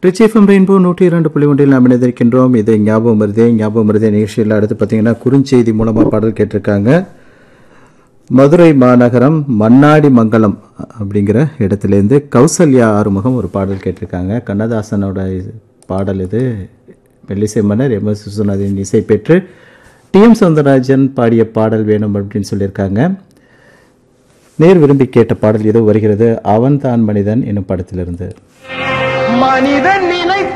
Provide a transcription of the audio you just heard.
ரிச்சிஎஃப்எம் rainbow நூற்றி இரண்டு புள்ளி ஒன்றில் நாம் இணைந்திருக்கின்றோம் இது ஞாபகம் மருதே ஞாபகம் மருதே நிகழ்ச்சியில் அடுத்து பார்த்தீங்கன்னா குறுஞ்செய்தி மூலமாக பாடல் கேட்டிருக்காங்க மதுரை மாநகரம் மண்ணாடி மங்கலம் அப்படிங்கிற இடத்துலேருந்து கௌசல்யா ஆறுமுகம் ஒரு பாடல் கேட்டிருக்காங்க கண்ணதாசனோட இது- பாடல் இது மெல்லிசை மன்னர் எம் எஸ் விஸ்வநாதன் இசை பெற்று டி எம் சௌந்தரராஜன் பாடிய பாடல் வேணும் அப்படின்னு சொல்லியிருக்காங்க நேர் விரும்பி கேட்ட பாடல் ஏதோ வருகிறது அவன் தான் மனிதன் என்னும் படத்திலிருந்து மனிதன் நினைத்த